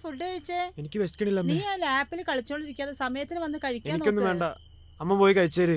Food കഴിച്ചേ എനിക്ക് വിശക്കണില്ല നീ അമ്മേ ആ ലാപ്പിൽ കളിച്ചോണ്ടിരിക്കാതെ സമയത്തിന് വന്ന് കഴിക്കാൻ എനിക്കൊന്നും നോക്ക്. വേണ്ട അമ്മ പോയി കഴിച്ചേര്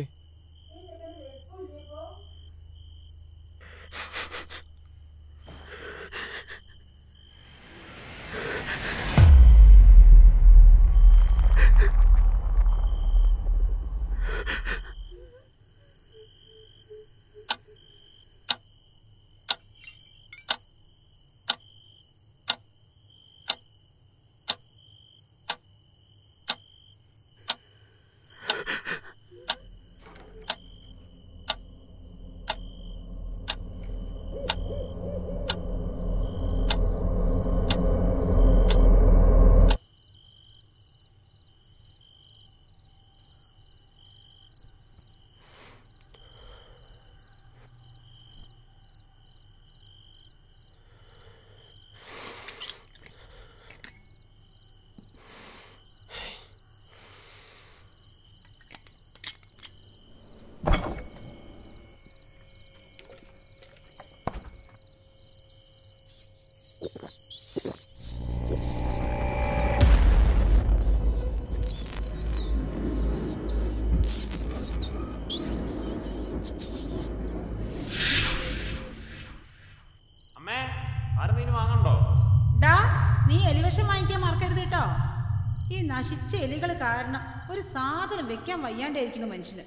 അമ്മേ ആരെന്തെങ്കിലും വാങ്ങണ്ടോ ഡാ നീ എലിവിഷം വാങ്ങിക്കാൻ മറക്കരുത് കേട്ടോ ഈ നശിച്ച എലികൾ കാരണം ഒരു സാധനം വെക്കാൻ വയ്യാണ്ടായിരിക്കുന്നു മനുഷ്യന്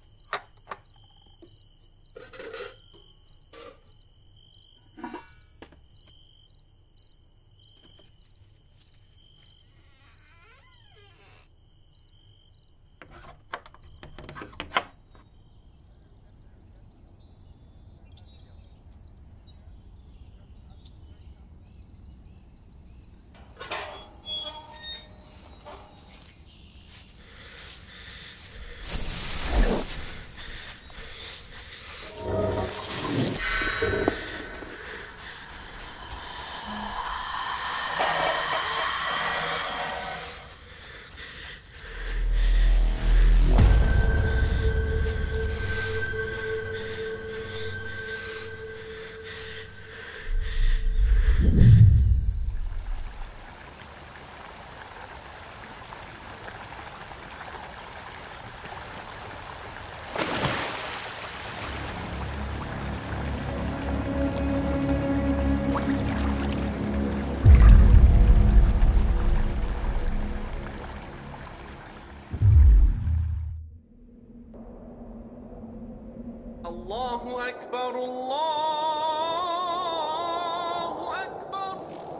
الله أكبر الله أكبر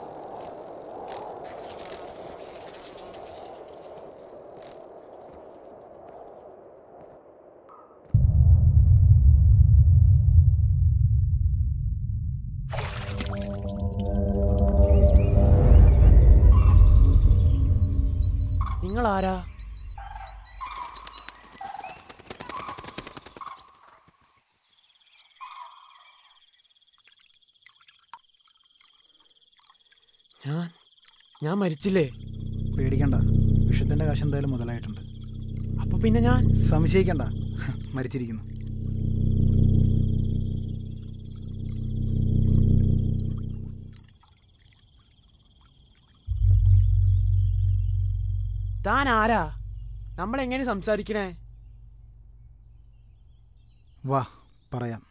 നിങ്ങൾ ആരാ ഞാൻ ഞാൻ മരിച്ചില്ലേ പേടിക്കണ്ട വിഷത്തിന്റെ കാശ് എന്തായാലും മുതലായിട്ടുണ്ട് അപ്പൊ പിന്നെ ഞാൻ സംശയിക്കണ്ട മരിച്ചിരിക്കുന്നു താൻ ആരാ നമ്മൾ എങ്ങനെ സംസാരിക്കണേ വാ പറയാം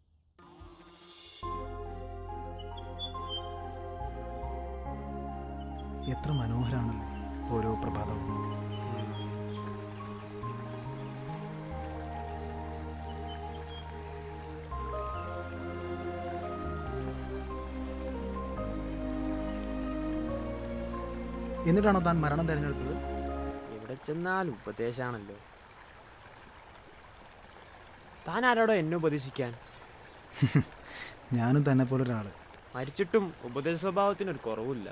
എത്ര മനോഹരാണല്ലോ ഓരോ പ്രഭാതവും എന്നിട്ടാണോ താൻ മരണം തിരഞ്ഞെടുത്തത് എവിടെ ചെന്നാലും ഉപദേശാണല്ലോ താൻ ആരോടോ എന്നെ ഉപദേശിക്കാൻ ഞാനും തന്നെ പോലെ ഒരാൾ മരിച്ചിട്ടും ഉപദേശ സ്വഭാവത്തിനൊരു കുറവില്ല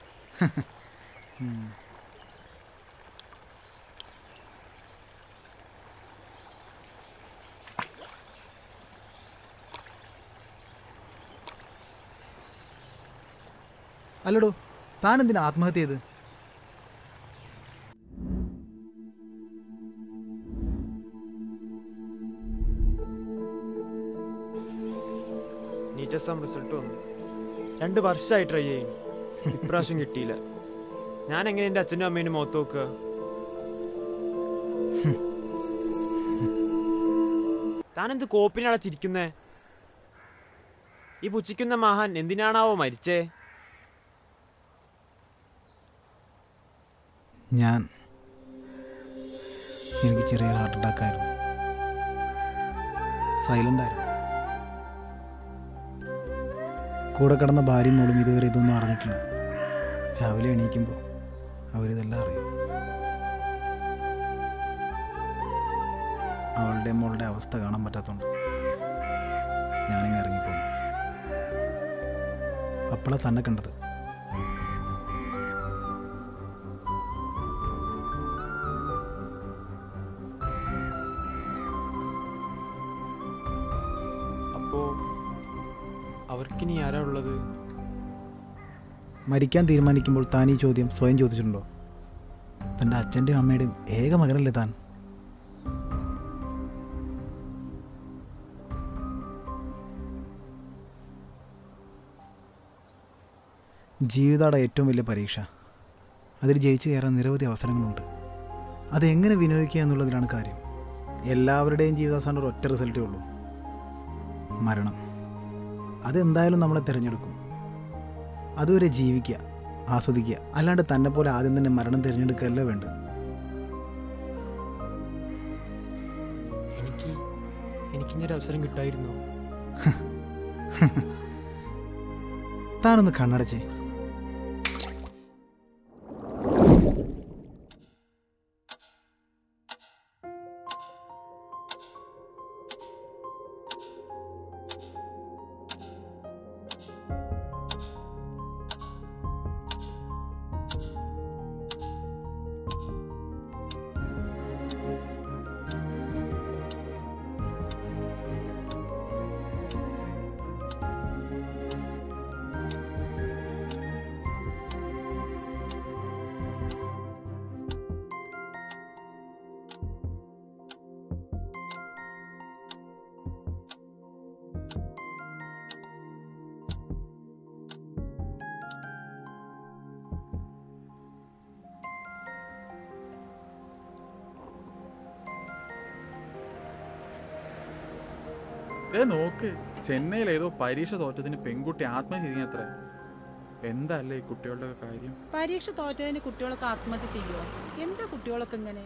അല്ലടോ താൻ എന്തിനാ ആത്മഹത്യ ചെയ്ത് നീറ്റ് എക്സാം റിസൾട്ട് വന്നു രണ്ട് വർഷമായി ട്രൈ ചെയ്യുന്നു ഇപ്രാവശ്യം കിട്ടിയില്ല ഞാൻ എങ്ങനെ എൻ്റെ അച്ഛനും അമ്മേനും മുഖത്ത് നോക്കുക താനെന്ത് കോപ്പിനാടാ ചിരിക്കുന്നേ ഈ പുച്ഛിക്കുന്ന മഹാൻ എന്തിനാണാവോ മരിച്ചേ ഞാൻ എനിക്ക് ചെറിയൊരു ഹാർട്ട് അറ്റാക്ക് ആയിരുന്നു സൈലൻ്റ് ആയിരുന്നു കൂടെ കിടന്ന ഭാര്യയും മോളും ഇതുവരെ ഇതൊന്നും അറിഞ്ഞിട്ടില്ല രാവിലെ എണീക്കുമ്പോൾ അവരിതെല്ലാം അറിയും അവളുടെ മോളുടെ അവസ്ഥ കാണാൻ പറ്റാത്തതുകൊണ്ട് ഞാനിങ്ങ് ഇറങ്ങിപ്പോന്നു അപ്പോഴാണ് തന്നെ കണ്ടത് അപ്പോ അവർക്കിനി ആരാ ഉള്ളത് മരിക്കാൻ തീരുമാനിക്കുമ്പോൾ താൻ ഈ ചോദ്യം സ്വയം ചോദിച്ചിട്ടുണ്ടോ തൻ്റെ അച്ഛൻ്റെയും അമ്മയുടെയും ഏക മകനല്ലേ താൻ ജീവിതയുടെ ഏറ്റവും വലിയ പരീക്ഷ അതിൽ ജയിച്ചു കയറാൻ നിരവധി അവസരങ്ങളുണ്ട് അതെങ്ങനെ വിനിയോഗിക്കുക എന്നുള്ളതിലാണ് കാര്യം എല്ലാവരുടെയും ജീവിതാവസാനം ഒരു ഒറ്റ റിസൾട്ടേ ഉള്ളൂ മരണം അതെന്തായാലും നമ്മളെ തിരഞ്ഞെടുക്കും അതുവരെ ജീവിക്കുക ആസ്വദിക്കുക അല്ലാണ്ട് തന്നെ പോലെ ആദ്യം തന്നെ മരണം തിരഞ്ഞെടുക്കുകയല്ല വേണ്ടത് എനിക്ക് എനിക്കിഞ്ഞൊരു അവസരം കിട്ടായിരുന്നോ താനൊന്ന് കണ്ണടച്ചേ ദേ നോക്ക് ചെന്നൈയിൽ ഏതോ പരീക്ഷ തോറ്റതിന് പെൺകുട്ടി ആത്മഹത്യ ചെയ്യുന്നത്ര എന്തല്ലേ ഈ കുട്ടികളുടെ കാര്യം പരീക്ഷ തോറ്റതിന് കുട്ടികളൊക്കെ ആത്മഹത്യ ചെയ്യുമോ എന്താ കുട്ടികളൊക്കെ ഇങ്ങനെ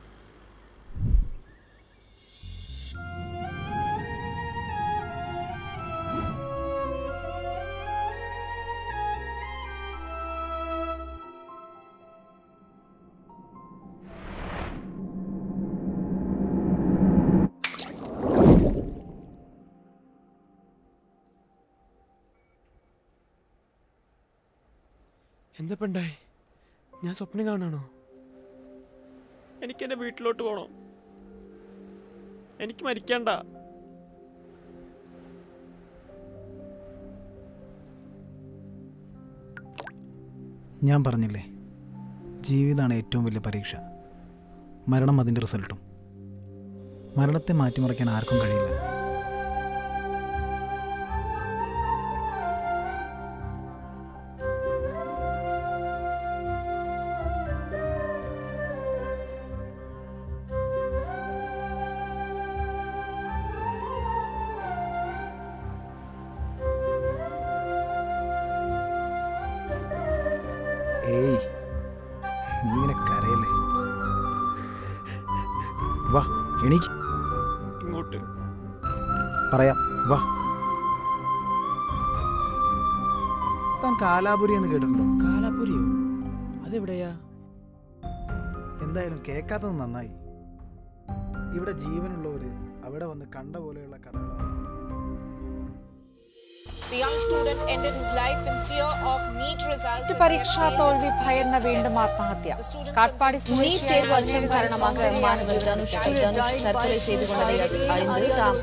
എന്താ പെണ്ടായി ഞാൻ സ്വപ്നം കാണാണോ എനിക്ക് എൻ്റെ വീട്ടിലോട്ട് പോകണം എനിക്ക് മരിക്കണ്ട ഞാൻ പറഞ്ഞില്ലേ ജീവിതമാണ് ഏറ്റവും വലിയ പരീക്ഷ മരണം അതിൻ്റെ റിസൾട്ടും മരണത്തെ മാറ്റിമറിക്കാൻ ആർക്കും കഴിയില്ല ഏയ് നീ ഇങ്ങനെ കരയല്ലേ വാ എണീക്ക് ഇങ്ങോട്ട് പറയാം വാ താൻ കാലാപുരി എന്ന് കേട്ടിട്ടുണ്ടോ കാലാപുരിയോ അതെവിടെയാ എന്തായാലും കേൾക്കാത്തത് നന്നായി ഇവിടെ ജീവനുള്ളവര് അവിടെ വന്ന് കണ്ട പോലെയുള്ള കഥകളാണ് The young student ended his life in fear of NEET results. as he had പരീക്ഷാ failed തോൽവി his ഭയന്ന previous വീണ്ടും attempts. ആത്മഹത്യ The student Katpadi considered NEET தேர்வு அச்சம் காரணமாக மாணவர் தனுஷ் தனுஷ் தற்கொலை செய்து கொண்டதை அறிந்து தாம்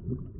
ആ